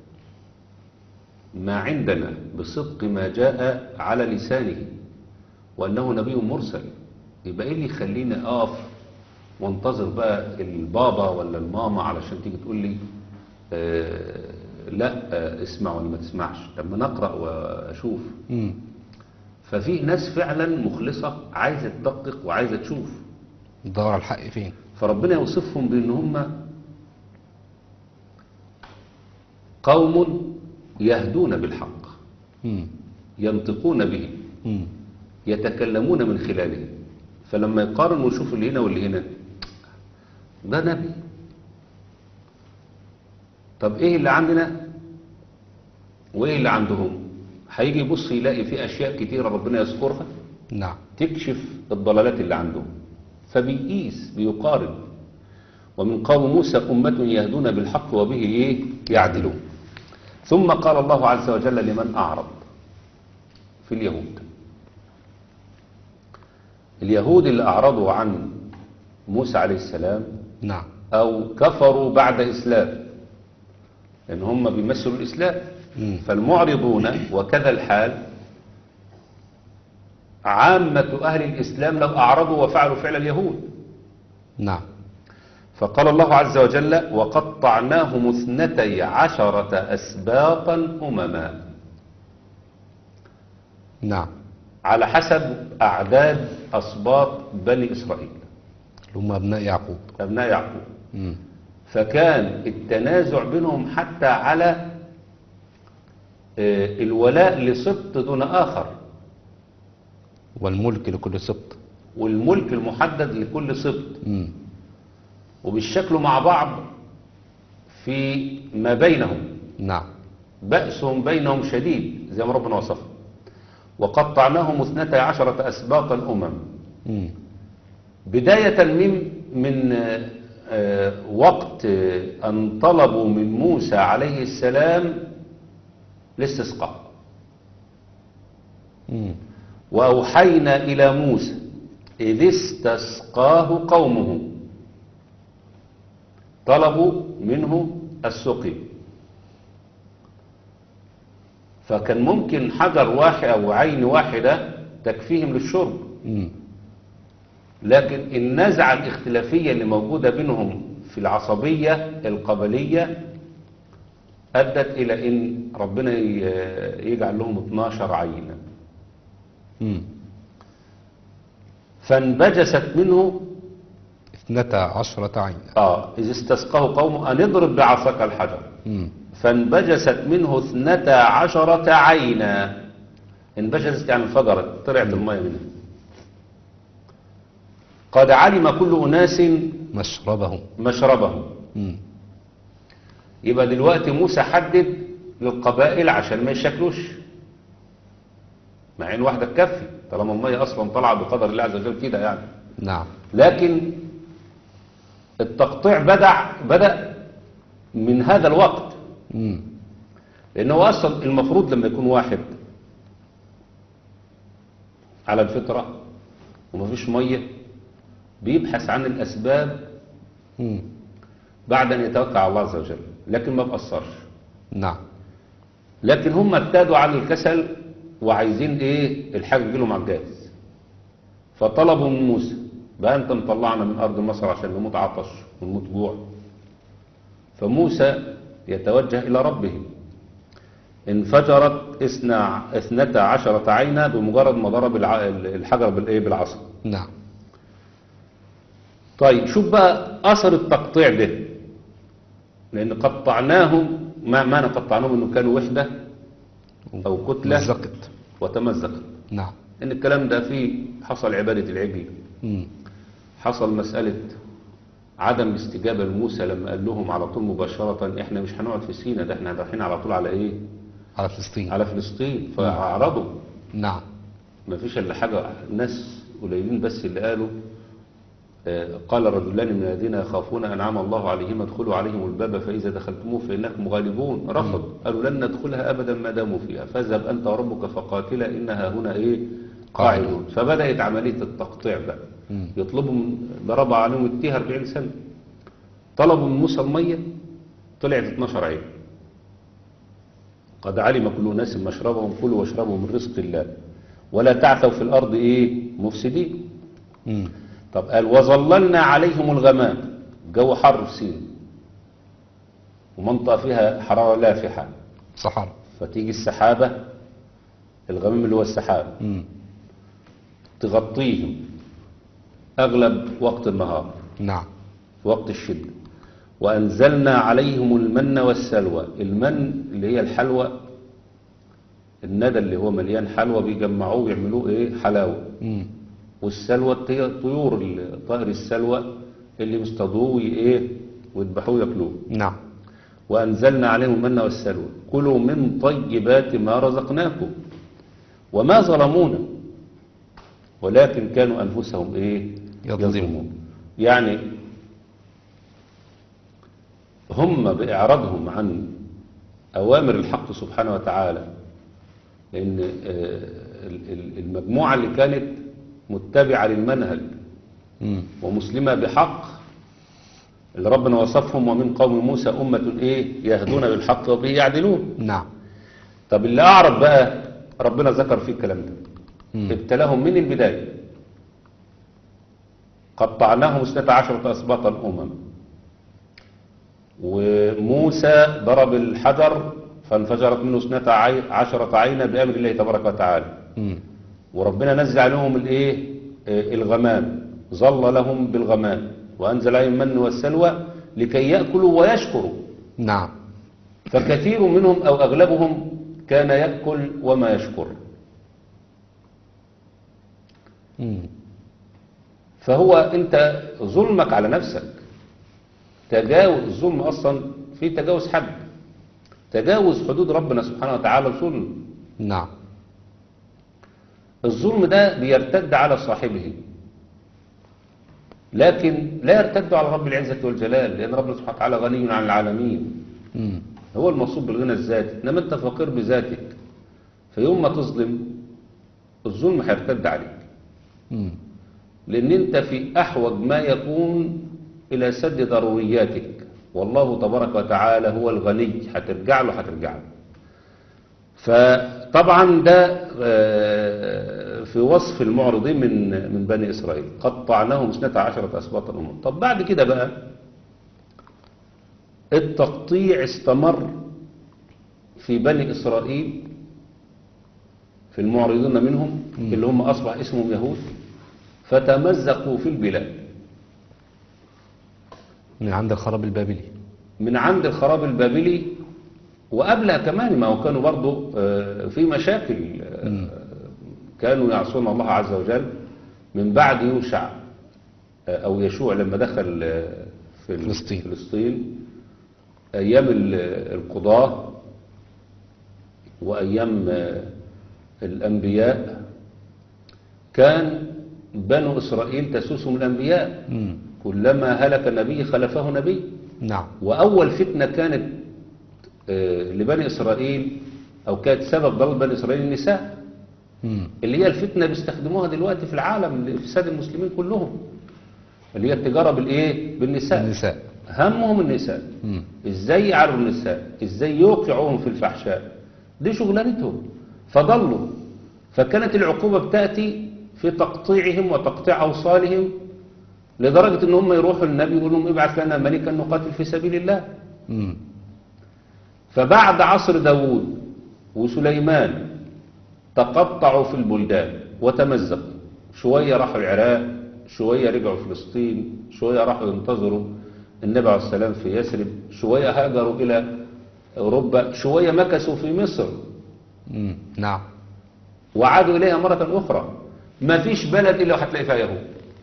ما عندنا بصدق ما جاء على لسانه وانه نبي مرسل يبقى ايه اللي يخليني اقف وانتظر بقى البابا ولا الماما علشان تيجي تقول لي آه لا آه اسمع ولا ما تسمعش لما نقرا واشوف مم. ففي ناس فعلا مخلصه عايزه تدقق وعايزه تشوف دور على الحق فين فربنا يوصفهم بان هم قوم يهدون بالحق مم. ينطقون به مم. يتكلمون من خلاله فلما يقارن ويشوف اللي هنا واللي هنا ده نبي طب ايه اللي عندنا وايه اللي عندهم هيجي يبص يلاقي في اشياء كتيره ربنا يذكرها نعم تكشف الضلالات اللي عندهم فبيقيس بيقارن ومن قوم موسى أمة يهدون بالحق وبه إيه؟ يعدلون ثم قال الله عز وجل لمن أعرض في اليهود اليهود اللي أعرضوا عن موسى عليه السلام نعم أو كفروا بعد إسلام لأن هم بيمثلوا الإسلام مم. فالمعرضون وكذا الحال عامة أهل الإسلام لو أعرضوا وفعلوا فعل اليهود نعم فقال الله عز وجل وقطعناهم اثنتي عشرة أسباطا أمما نعم على حسب أعداد أسباط بني إسرائيل اللي هم أبناء يعقوب أبناء يعقوب مم. فكان التنازع بينهم حتى على آه، الولاء لسبط دون آخر والملك لكل سبط والملك المحدد لكل سبط مم. وبيشكلوا مع بعض في ما بينهم نعم بأسهم بينهم شديد زي ما ربنا وصف وقطعناهم اثنتي عشرة أسباطا أمم مم. بداية من من آه، آه، وقت آه، أن طلبوا من موسى عليه السلام الاستسقاء مم. وأوحينا إلى موسى إذ استسقاه قومه طلبوا منه السقي فكان ممكن حجر واحد أو عين واحدة تكفيهم للشرب مم. لكن النزعة الاختلافية اللي موجودة بينهم في العصبية القبلية أدت إلى أن ربنا ي- يجعل لهم 12 عينة مم. فانبجست منه اثنتا عشرة عينا آه إذ استسقاه قومه أن اضرب بعصاك الحجر مم. فانبجست منه اثنتا عشرة عينا انبجست يعني انفجرت طلعت المية منها قد علم كل أناس مشربهم مشربهم مم. يبقى دلوقتي موسى حدد للقبائل عشان ما يشكلوش مع ان واحدة تكفي طالما المية اصلا طالعة بقدر الله عز وجل كده يعني نعم لكن التقطيع بدأ بدأ من هذا الوقت مم. لأنه أصلا المفروض لما يكون واحد على الفطرة ومفيش مية بيبحث عن الأسباب مم. بعد أن يتوكل على الله عز وجل لكن ما بأثرش نعم لكن هم ابتدوا عن الكسل وعايزين ايه الحاجة يجيلهم على الجاهز فطلبوا من موسى بقى انت مطلعنا من ارض مصر عشان نموت عطش ونموت جوع فموسى يتوجه الى ربه انفجرت اثنا اثنتا عشرة عينا بمجرد ما ضرب الع- الحجر بالايه بالعصا نعم طيب شوف بقى اثر التقطيع ده لان قطعناهم ما معنى قطعناهم انه كانوا وحده او كتله مزقت وتمزقت نعم ان الكلام ده فيه حصل عباده العجل مم. حصل مساله عدم الاستجابه لموسى لما قال لهم على طول مباشره احنا مش هنقعد في سينا ده احنا رايحين على طول على ايه على فلسطين على فلسطين فاعرضوا نعم ما فيش الا حاجه ناس قليلين بس اللي قالوا آه، قال الرجلان من الذين يخافون انعم الله عليهم ادخلوا عليهم الباب فاذا دخلتموه فانكم غالبون رفض قالوا لن ندخلها ابدا ما داموا فيها فاذهب انت وربك فقاتلا انها هنا ايه قاعدون فبدات عمليه التقطيع بقى مم. يطلبوا من- ضرب عليهم التيه 40 سنه طلبوا من موسى الميه طلعت 12 عين قد علم كل ناس مشربهم كلوا واشربوا من رزق الله ولا تعثوا في الارض ايه مفسدين مم. طب قال وظللنا عليهم الغمام جو حر في سين ومنطقة فيها حرارة لافحة صحراء فتيجي السحابة الغمام اللي هو السحاب مم. تغطيهم أغلب وقت النهار نعم في وقت الشدة وأنزلنا عليهم المن والسلوى المن اللي هي الحلوى الندى اللي هو مليان حلوى بيجمعوه ويعملوه ايه حلاوة مم. والسلوى هي طيور ال- طائر السلوى اللي بيصطادوه ايه ويذبحوه ياكلوه نعم وأنزلنا عليهم المن والسلوى كلوا من طيبات ما رزقناكم وما ظلمونا ولكن كانوا أنفسهم إيه يظلمون. يعني هم بإعراضهم عن أوامر الحق سبحانه وتعالى لأن آه، ال- ال- المجموعة اللي كانت متبعة للمنهج مم. ومسلمة بحق اللي ربنا وصفهم ومن قوم موسى أمة إيه يهدون بالحق وبه يعدلون نعم طب اللي أعرض بقى ربنا ذكر فيه الكلام ده مم. ابتلاهم من البداية قطعناهم اثنتا عشرة أسباطا أمم وموسى ضرب الحجر فانفجرت منه اثنتا عي- عشرة عينا بأمر الله تبارك وتعالى مم. وربنا نزل عليهم الايه آه، الغمام ظل لهم بالغمام وانزل عليهم المن والسلوى لكي ياكلوا ويشكروا نعم فكثير منهم او اغلبهم كان ياكل وما يشكر مم. فهو انت ظلمك على نفسك تجاوز الظلم أصلا في تجاوز حد تجاوز حدود ربنا سبحانه وتعالى ظلم نعم الظلم ده بيرتد على صاحبه لكن لا يرتد على رب العزة والجلال لأن ربنا سبحانه وتعالى غني عن العالمين مم. هو الموصوف بالغنى الذاتي انما انت فقير بذاتك فيوم ما تظلم الظلم هيرتد عليك مم. لان انت في احوج ما يكون الى سد ضرورياتك والله تبارك وتعالى هو الغني هترجع له هترجع له فطبعا ده آه، في وصف المعرضين من من بني اسرائيل قطعناهم اثنتا عشرة اسباط الامم طب بعد كده بقى التقطيع استمر في بني اسرائيل في المعرضين منهم اللي هم اصبح اسمهم يهود فتمزقوا في البلاد من عند الخراب البابلي من عند الخراب البابلي وقبلها كمان ما هو كانوا برضو آه، في مشاكل آه، كانوا يعصون الله عز وجل من بعد يوشع آه، أو يشوع لما دخل آه، في فلسطين. فلسطين أيام ال- القضاة وأيام آه، الأنبياء كان بنو إسرائيل تسوسهم الأنبياء مم. كلما هلك نبي خلفه نبي نعم وأول فتنة كانت آه، لبني إسرائيل أو كانت سبب ضلال بني إسرائيل النساء مم. اللي هي الفتنة بيستخدموها دلوقتي في العالم لإفساد المسلمين كلهم اللي هي التجارة بالإيه؟ بالنساء النساء همهم النساء مم. إزاي يعروا النساء إزاي يوقعوهم في الفحشاء دي شغلانتهم فضلوا فكانت العقوبة بتأتي في تقطيعهم وتقطيع أوصالهم لدرجة إن هم يروحوا للنبي يقولوا لهم ابعث لنا ملكا نقاتل في سبيل الله مم. فبعد عصر داوود وسليمان تقطعوا في البلدان وتمزقوا شوية راحوا العراق شوية رجعوا فلسطين شوية راحوا ينتظروا النبي عليه السلام في يثرب شوية هاجروا إلى أوروبا شوية مكثوا في مصر مم. نعم وعادوا إليها مرة أخرى ما فيش بلد إلا هتلاقي فيها يهود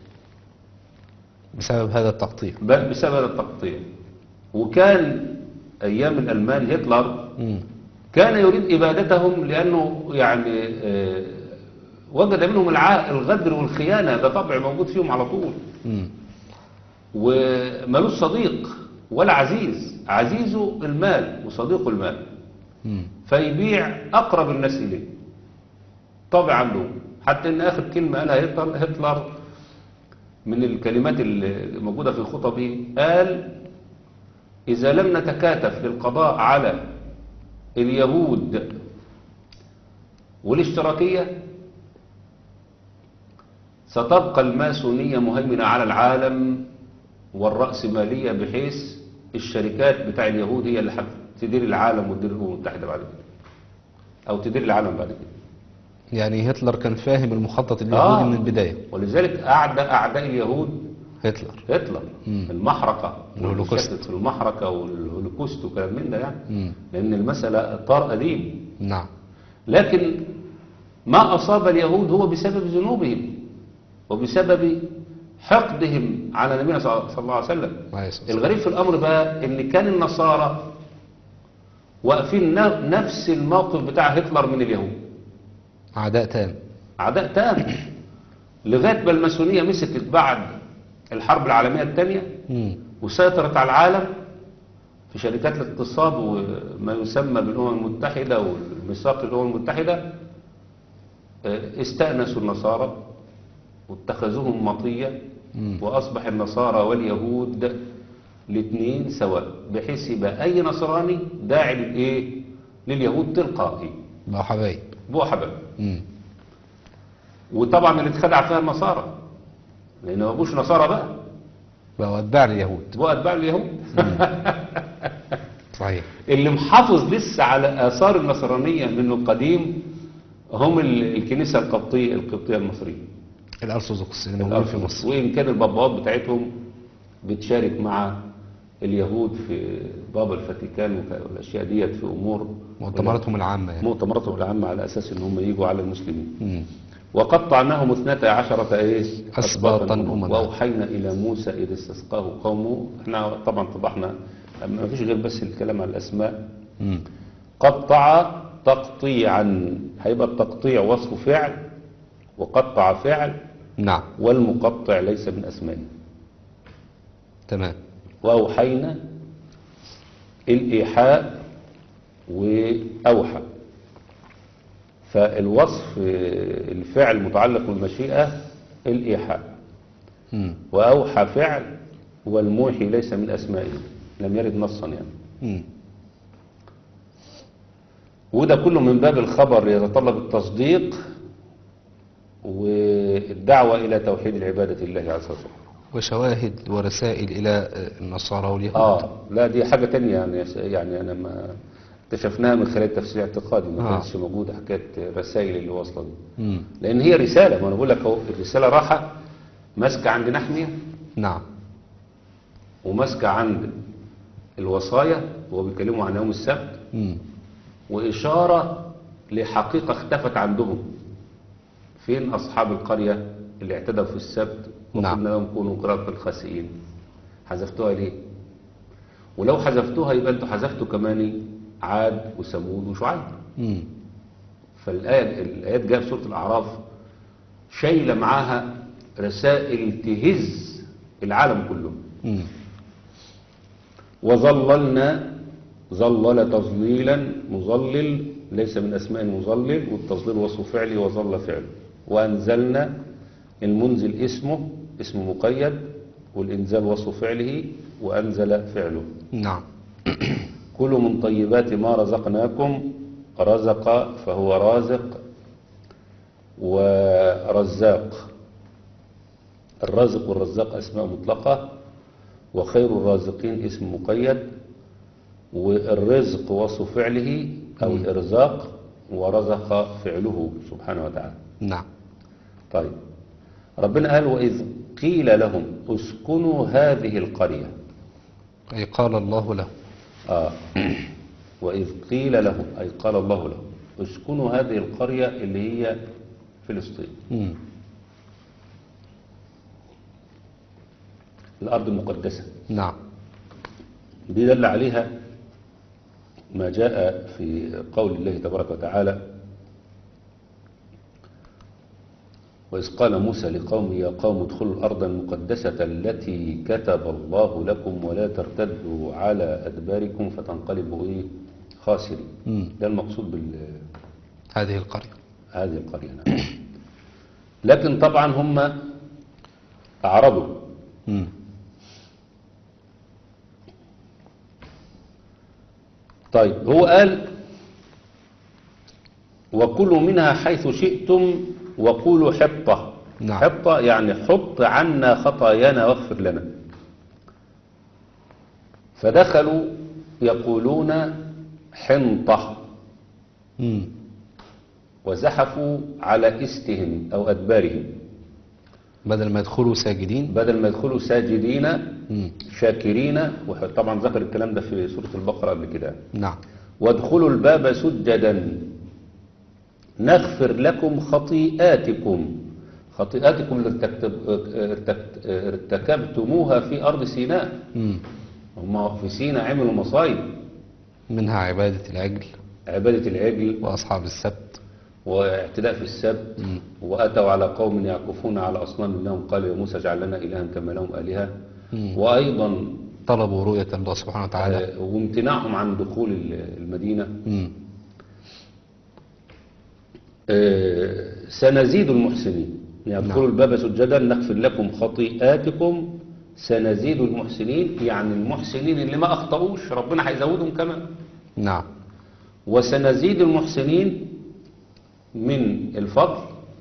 بسبب هذا التقطيع بل بسبب التقطيع وكان أيام الألمان هتلر مم. كان يريد إبادتهم لأنه يعني آه، وجد منهم الع- الغدر والخيانة ده طبع موجود فيهم على طول مم. ومالوش صديق ولا عزيز عزيزه المال وصديقه المال مم. فيبيع أقرب الناس إليه طبعا له حتى إن آخر كلمة قالها هتلر, هتلر من الكلمات اللي موجودة في خطبه قال إذا لم نتكاتف للقضاء على اليهود والاشتراكية ستبقى الماسونية مهيمنة على العالم والرأسمالية بحيث الشركات بتاع اليهود هي اللي هتدير العالم وتدير الأمم المتحدة بعد كده أو تدير العالم بعد كده يعني هتلر كان فاهم المخطط اليهودي آه. من البداية ولذلك أعداء أعداء اليهود هتلر هتلر مم. المحرقة الهولوكوست. والشتت في المحرقة والهولوكوست وكلام من ده يعني مم. لأن المسألة طار قديم نعم لكن ما أصاب اليهود هو بسبب ذنوبهم وبسبب حقدهم على نبينا صلى الله عليه وسلم عليه الصلاة والسلام. الغريب في الأمر بقى إن كان النصارى واقفين ن- نفس الموقف بتاع هتلر من اليهود أعداء تام عداء تام لغاية ما الماسونية مسكت بعد الحرب العالمية الثانية مم. وسيطرت على العالم في شركات الاقتصاد وما يسمى بالأمم المتحدة والميثاق الأمم المتحدة آه، استأنسوا النصارى واتخذوهم مطية مم. وأصبح النصارى واليهود الاثنين سواء بحيث يبقى أي نصراني داعي للإيه؟ لليهود تلقائي بقوا حبايب بو حبل مم. وطبعا اللي اتخدع فيها النصارى لأن ما بقوش نصارى بقى بقوا أتباع اليهود بقوا أتباع اليهود صحيح اللي محافظ لسه على آثار النصرانية منه القديم هم ال- الكنيسة القبطية القبطية المصرية الأرثوذكس اللي موجود في مصر وإن كان البابات بتاعتهم بتشارك مع اليهود في بابا الفاتيكان وك- والأشياء ديت في أمور مؤتمراتهم العامة يعني مؤتمراتهم العامة على أساس إن هم يجوا على المسلمين مم. وقطعناهم اثنتا عشرة ايه أسباطاً أمما. وأوحينا إلى موسى إذ استسقاه قومه احنا طبعا طبعنا ما فيش غير بس الكلام على الأسماء مم. قطع تقطيعا هيبقى التقطيع وصف فعل وقطع فعل نعم والمقطع ليس من أسمائه تمام وأوحينا الإيحاء وأوحى فالوصف آه، الفعل متعلق بالمشيئة الإيحاء مم. وأوحى فعل والموحي ليس من أسمائه لم يرد نصا يعني مم. وده كله من باب الخبر يتطلب التصديق والدعوة إلى توحيد العبادة لله عز وجل وشواهد ورسائل إلى آه، النصارى واليهود آه لا دي حاجة تانية يعني يعني أنا ما اكتشفناها من خلال تفسير اعتقادي ما آه. كانتش موجودة حكاية الرسائل اللي واصلة دي مم. لأن هي رسالة ما أنا بقول لك أهو الرسالة راحة ماسكة عند نحمية نعم وماسكة عند الوصايا وهو بيتكلموا عن يوم السبت مم. وإشارة لحقيقة اختفت عندهم فين أصحاب القرية اللي اعتدوا في السبت نعم. وقلنا لهم كونوا قراءة الخاسئين حذفتوها ليه ولو حذفتوها يبقى انتوا حذفتوا كمان عاد وثمود وشعيب مم. فالآية الآيات جاء في سورة الأعراف شايلة معاها رسائل تهز العالم كله مم. وظللنا ظلل تظليلا مظلل ليس من أسماء المظلل والتظليل وصف فعلي وظل فعله وأنزلنا المنزل اسمه اسم مقيد والإنزال وصف فعله وأنزل فعله نعم كلوا من طيبات ما رزقناكم رزق فهو رازق ورزاق الرازق والرزاق أسماء مطلقة وخير الرازقين اسم مقيد والرزق وصف فعله أو الإرزاق ورزق فعله سبحانه وتعالى نعم طيب ربنا قال وإذ قيل لهم اسكنوا هذه القرية أي قال الله له آه. وإذ قيل لهم أي قال الله لهم اسكنوا هذه القرية اللي هي فلسطين مم. الأرض المقدسة نعم دي دل عليها ما جاء في قول الله تبارك وتعالى وإذ قال موسى لقومه يا قوم ادخلوا الأرض المقدسة التي كتب الله لكم ولا ترتدوا على أدباركم فتنقلبوا إيه خاسرين مم. ده المقصود بال هذه القرية هذه القرية نعم. لكن طبعا هم أعرضوا مم. طيب هو قال وكلوا منها حيث شئتم وقولوا حطة نعم. حطة يعني حط عنا خطايانا واغفر لنا فدخلوا يقولون حنطة مم. وزحفوا على استهم أو أدبارهم بدل ما يدخلوا ساجدين بدل ما يدخلوا ساجدين مم. شاكرين وطبعا ذكر الكلام ده في سورة البقرة قبل كده نعم وادخلوا الباب سجدا نغفر لكم خطيئاتكم خطيئاتكم اللي ارتكتب- ارتكت- ارتكبتموها في أرض سيناء مم. هم في سيناء عملوا مصايب منها عبادة العجل عبادة العجل وأصحاب السبت واعتداء في السبت مم. وأتوا على قوم يعكفون على أصنام لهم قالوا يا موسى اجعل لنا إلها كما لهم آلهة مم. وأيضا طلبوا رؤية الله سبحانه وتعالى آه، وامتناعهم عن دخول ال- المدينة مم. آه، سنزيد المحسنين يدخلوا نعم. الباب سجدا نغفر لكم خطيئاتكم سنزيد المحسنين يعني المحسنين اللي ما أخطأوش ربنا هيزودهم كمان نعم وسنزيد المحسنين من الفضل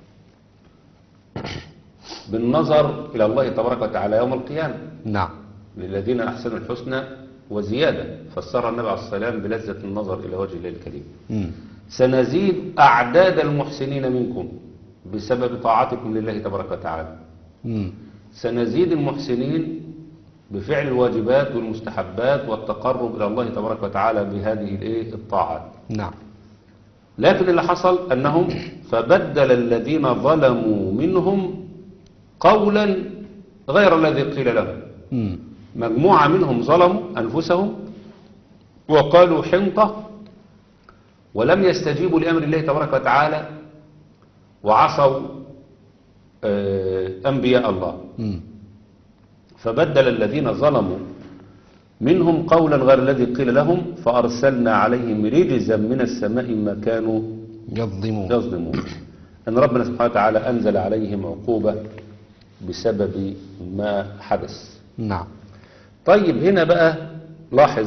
بالنظر إلى الله تبارك وتعالى يوم القيامة نعم للذين أحسنوا الحسنى وزيادة فسر النبي عليه الصلاة والسلام بلذة النظر إلى وجه الله الكريم مم. سنزيد أعداد المحسنين منكم بسبب طاعتكم لله تبارك وتعالى مم. سنزيد المحسنين بفعل الواجبات والمستحبات والتقرب إلى الله تبارك وتعالى بهذه الإيه؟ الطاعات نعم لكن اللي حصل أنهم فبدل الذين ظلموا منهم قولا غير الذي قيل لهم مم. مجموعة منهم ظلموا أنفسهم وقالوا حنطة ولم يستجيبوا لأمر الله تبارك وتعالى وعصوا آه، أنبياء الله مم. فبدل الذين ظلموا منهم قولا غير الذي قيل لهم فأرسلنا عليهم رجزا من السماء ما كانوا يظلمون يظلمون أن ربنا سبحانه وتعالى أنزل عليهم عقوبة بسبب ما حدث نعم طيب هنا بقى لاحظ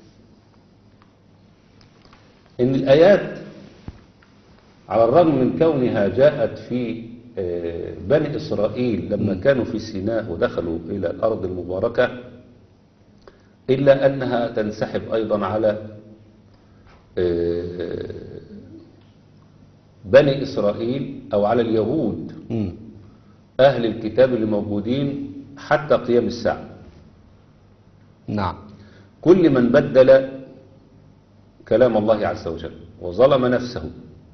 ان الايات على الرغم من كونها جاءت في آه، بني اسرائيل لما كانوا في سيناء ودخلوا الى الارض المباركه الا انها تنسحب ايضا على آه، بني اسرائيل او على اليهود مم. اهل الكتاب اللي موجودين حتى قيام الساعه نعم كل من بدل كلام الله عز وجل وظلم نفسه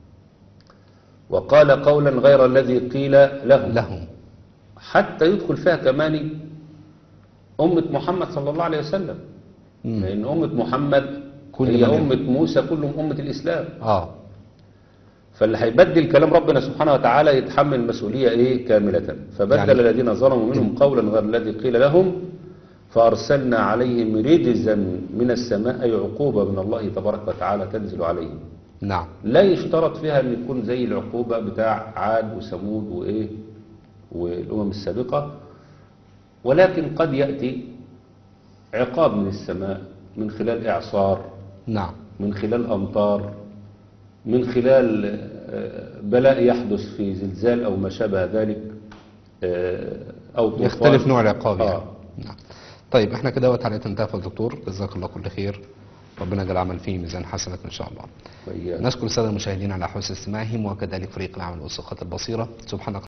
وقال قولا غير الذي قيل له لهم حتى يدخل فيها كمان أمة محمد صلى الله عليه وسلم مم. لأن أمة محمد كل هي من- أمة موسى كلهم أمة الإسلام اه فاللي هيبدل كلام ربنا سبحانه وتعالى يتحمل المسؤولية إيه كاملة فبدل يعني- الذين ظلموا منهم قولا غير الذي قيل لهم فأرسلنا عليهم رجزا من السماء أي عقوبة من الله تبارك وتعالى تنزل عليهم نعم لا يشترط فيها أن يكون زي العقوبة بتاع عاد وثمود وإيه والأمم السابقة ولكن قد يأتي عقاب من السماء من خلال إعصار نعم من خلال أمطار من خلال آه، بلاء يحدث في زلزال أو ما شابه ذلك آه، أو طوفان يختلف نوع العقاب يعني آه. نعم طيب احنا كده وقت على تنتهى يا دكتور جزاك الله كل خير ربنا يجعل العمل فيه ميزان حسنات ان شاء الله وإياك. نشكر الساده المشاهدين على حسن استماعهم وكذلك فريق العمل والثقة البصيرة سبحانك